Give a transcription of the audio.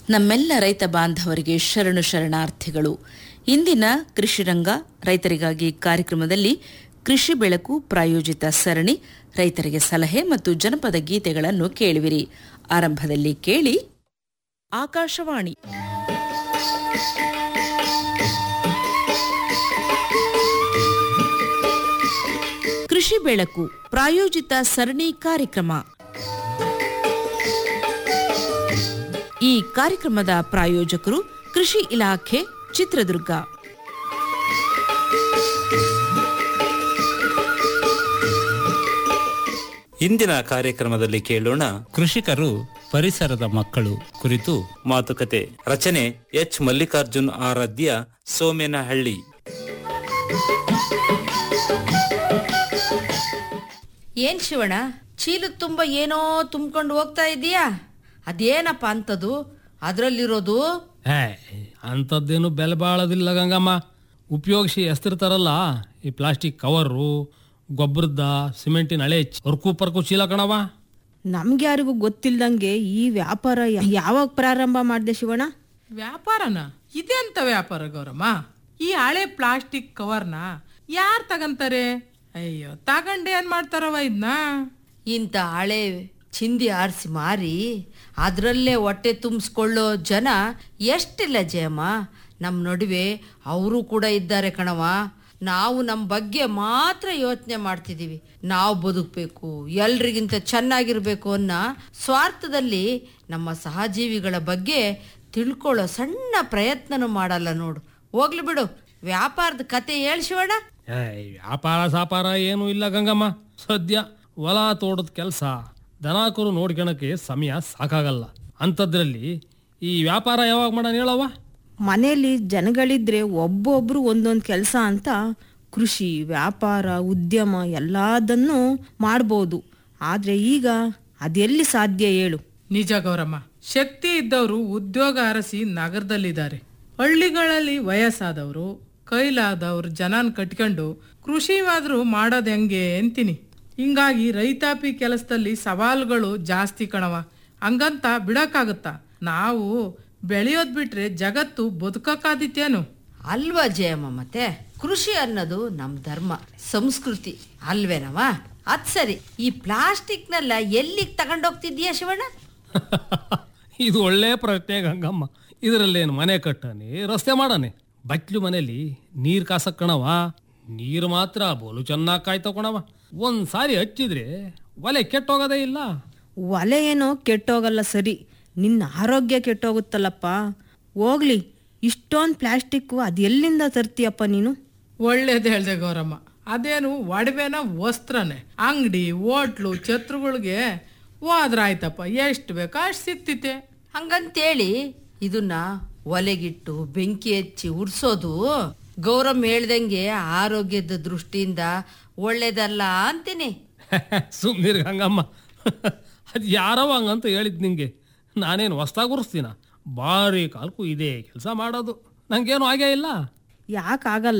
ನಮ್ಮೆಲ್ಲ ರೈತ ಬಾಂಧವರಿಗೆ ಶರಣು ಶರಣಾರ್ಥಿಗಳು ಇಂದಿನ ಕೃಷಿರಂಗ ರೈತರಿಗಾಗಿ ಕಾರ್ಯಕ್ರಮದಲ್ಲಿ ಕೃಷಿ ಬೆಳಕು ಪ್ರಾಯೋಜಿತ ಸರಣಿ ರೈತರಿಗೆ ಸಲಹೆ ಮತ್ತು ಜನಪದ ಗೀತೆಗಳನ್ನು ಕೇಳುವಿರಿ ಆರಂಭದಲ್ಲಿ ಕೇಳಿ ಆಕಾಶವಾಣಿ ಕೃಷಿ ಬೆಳಕು ಪ್ರಾಯೋಜಿತ ಸರಣಿ ಕಾರ್ಯಕ್ರಮ ಈ ಕಾರ್ಯಕ್ರಮದ ಪ್ರಾಯೋಜಕರು ಕೃಷಿ ಇಲಾಖೆ ಚಿತ್ರದುರ್ಗ ಇಂದಿನ ಕಾರ್ಯಕ್ರಮದಲ್ಲಿ ಕೇಳೋಣ ಕೃಷಿಕರು ಪರಿಸರದ ಮಕ್ಕಳು ಕುರಿತು ಮಾತುಕತೆ ರಚನೆ ಎಚ್ ಮಲ್ಲಿಕಾರ್ಜುನ್ ಆರಾಧ್ಯ ಸೋಮೇನಹಳ್ಳಿ ಏನ್ ಶಿವಣ್ಣ ಚೀಲದ ತುಂಬ ಏನೋ ತುಂಬ್ಕೊಂಡು ಹೋಗ್ತಾ ಇದೀಯಾ ಅದೇನಪ್ಪ ಅಂತದು ಅದ್ರಲ್ಲಿರೋದು ಹೇ ಅಂಥದ್ದೇನು ಬೆಲೆ ಬಾಳೋದಿಲ್ಲ ಗಂಗಮ್ಮ ಉಪಯೋಗಿಸಿ ಎಸ್ತಿರ್ತಾರಲ್ಲ ಈ ಪ್ಲಾಸ್ಟಿಕ್ ಕವರು ಗೊಬ್ಬರದ ಸಿಮೆಂಟಿನ ಹಳೆ ಹೊರ್ಕು ಪರ್ಕು ಚೀಲ ಕಣವ ನಮ್ಗ್ಯಾರಿಗೂ ಗೊತ್ತಿಲ್ದಂಗೆ ಈ ವ್ಯಾಪಾರ ಯ- ಯಾವಾಗ ಪ್ರಾರಂಭ ಮಾಡಿದೆ ಶಿವಣ್ಣ ವ್ಯಾಪಾರನ ಇದೆಂತ ವ್ಯಾಪಾರ ಗೌರಮ್ಮ ಈ ಹಳೆ ಪ್ಲಾಸ್ಟಿಕ್ ಕವರ್ನ ಯಾರ್ ತಗಂತಾರೆ ಅಯ್ಯೋ ತಗಂಡು ಏನ್ ಮಾಡ್ತಾರವ ಇದನ್ನ ಇಂಥ ಹಳೆ ಚಿಂದಿ ಆರಿಸಿ ಮಾರಿ ಅದರಲ್ಲೇ ಹೊಟ್ಟೆ ತುಂಬಿಸ್ಕೊಳ್ಳೋ ಜನ ಎಷ್ಟಿಲ್ಲ ಜಯಮ್ಮ ನಮ್ಮ ನಡುವೆ ಅವರು ಕೂಡ ಇದ್ದಾರೆ ಕಣವ ನಾವು ನಮ್ಮ ಬಗ್ಗೆ ಮಾತ್ರ ಯೋಚನೆ ಮಾಡ್ತಿದ್ದೀವಿ ನಾವು ಬದುಕಬೇಕು ಎಲ್ರಿಗಿಂತ ಚೆನ್ನಾಗಿರ್ಬೇಕು ಅನ್ನೋ ಸ್ವಾರ್ಥದಲ್ಲಿ ನಮ್ಮ ಸಹಜೀವಿಗಳ ಬಗ್ಗೆ ತಿಳ್ಕೊಳ್ಳೋ ಸಣ್ಣ ಪ್ರಯತ್ನನೂ ಮಾಡಲ್ಲ ನೋಡು ಹೋಗ್ಲಿ ಬಿಡು ವ್ಯಾಪಾರದ ಕತೆ ಹೇಳ್ ಶಿವಣ್ಣ ಏ ವ್ಯಾಪಾರ ಸಾಪಾರ ಏನೂ ಇಲ್ಲ ಗಂಗಮ್ಮ ಸದ್ಯ ಹೊಲ ತೋಟದ ಕೆಲಸ ದನಾಕರು ನೋಡ್ಕೊಳಕ್ಕೆ ಸಮಯ ಸಾಕಾಗಲ್ಲ ಅಂಥದ್ರಲ್ಲಿ ಈ ವ್ಯಾಪಾರ ಯಾವಾಗ ಮಾಡೋಣ ಹೇಳವ್ವ ಮನೆಯಲ್ಲಿ ಜನಗಳಿದ್ರೆ ಒಬ್ಬೊಬ್ರು ಒಂದೊಂದು ಕೆಲಸ ಅಂತ ಕೃಷಿ ವ್ಯಾಪಾರ ಉದ್ಯಮ ಎಲ್ಲದನ್ನು ಮಾಡ್ಬೋದು ಆದ್ರೆ ಈಗ ಅದೆಲ್ಲಿ ಸಾಧ್ಯ ಹೇಳು ನಿಜ ಗೌರಮ್ಮ ಶಕ್ತಿ ಇದ್ದವರು ಉದ್ಯೋಗ ಅರಸಿ ನಗರದಲ್ಲಿದ್ದಾರೆ ಹಳ್ಳಿಗಳಲ್ಲಿ ವಯಸ್ಸಾದವರು ಕೈಲಾದವ್ರು ಜನನ್ ಕಟ್ಕೊಂಡು ಕೃಷಿ ಮಾದ್ರು ಮಾಡೋದ್ ಹೆಂಗೆ ಅಂತೀನಿ ಹಿಂಗಾಗಿ ರೈತಾಪಿ ಕೆಲಸದಲ್ಲಿ ಸವಾಲುಗಳು ಜಾಸ್ತಿ ಕಣವ ಹಂಗಂತ ಬಿಡಕ್ಕಾಗತ್ತಾ ನಾವು ಬೆಳೆಯೋದ್ ಬಿಟ್ರೆ ಜಗತ್ತು ಬದುಕಕ್ಕಾದಿತ್ಯೇನು ಅಲ್ವಾ ಜಯಮ್ಮ ಮತ್ತೆ ಕೃಷಿ ಅನ್ನೋದು ನಮ್ಮ ಧರ್ಮ ಸಂಸ್ಕೃತಿ ಅಲ್ವೇನವ ಅದ್ ಸರಿ ಈ ಪ್ಲಾಸ್ಟಿಕ್ನೆಲ್ಲ ಎಲ್ಲಿಗೆ ತಗೊಂಡೋಗ್ತಿದ್ಯಾ ಶಿವಣ್ಣ ಇದು ಒಳ್ಳೆ ಪ್ರಶ್ನೆ ಗಂಗಮ್ಮ ಇದರಲ್ಲೇನು ಮನೆ ಕಟ್ಟನೆ ರಸ್ತೆ ಮಾಡನೆ ಬಟ್ಲು ಮನೇಲಿ ನೀರ್ ಕಾಸಕ್ ಕಣವ ನೀರು ಮಾತ್ರ ಬೋಲು ಚೆನ್ನಾಗಿ ಕಾಯ್ತವ ಕಣವ ಒಂದ್ ಸಾರಿ ಹಚ್ಚಿದ್ರೆ ಒಲೆ ಕೆಟ್ಟೋಗೋದೇ ಇಲ್ಲ ಒಲೆ ಏನೋ ಕೆಟ್ಟೋಗಲ್ಲ ಸರಿ ನಿನ್ನ ಆರೋಗ್ಯ ಕೆಟ್ಟೋಗುತ್ತಲ್ಲಪ್ಪ ಹೋಗ್ಲಿ ಇಷ್ಟೊಂದು ಪ್ಲಾಸ್ಟಿಕ್ಕು ಅದೆಲ್ಲಿಂದ ತರ್ತೀಯಪ್ಪ ನೀನು ಒಳ್ಳೇದು ಹೇಳ್ದೆ ಗೌರಮ್ಮ ಅದೇನು ಒಡವೆನ ವಸ್ತ್ರನೇ ಅಂಗಡಿ ಹೋಟ್ಲು ಛತ್ರುಗಳಿಗೆ ಹೋದ್ರಾಯ್ತಪ್ಪ ಎಷ್ಟು ಬೇಕೋ ಅಷ್ಟು ಸಿಕ್ತಿತೆ ಹಂಗಂತೇಳಿ ಇದನ್ನ ಒಲೆಗಿಟ್ಟು ಬೆಂಕಿ ಹಚ್ಚಿ ಉರ್ಸೋದು ಗೌರಮ್ ಹೇಳ್ದಂಗೆ ಆರೋಗ್ಯದ ದೃಷ್ಟಿಯಿಂದ ಒಳ್ಳೇದಲ್ಲ ಅಂತೀನಿ ಸುಮ್ಮನಿರ್ ಗಂಗಮ್ಮ ಅದು ಯಾರವ ಹಂಗಂತ ಹೇಳಿದ್ ನಿಂಗೆ ನಾನೇನು ಹೊಸ್ದಾಗಿ ಉರಿಸ್ತೀನ ಭಾರಿ ಕಾಲ್ಕು ಇದೇ ಕೆಲಸ ಮಾಡೋದು ನಂಗೇನು ಆಗೇ ಇಲ್ಲ ಯಾಕಾಗಲ್ಲ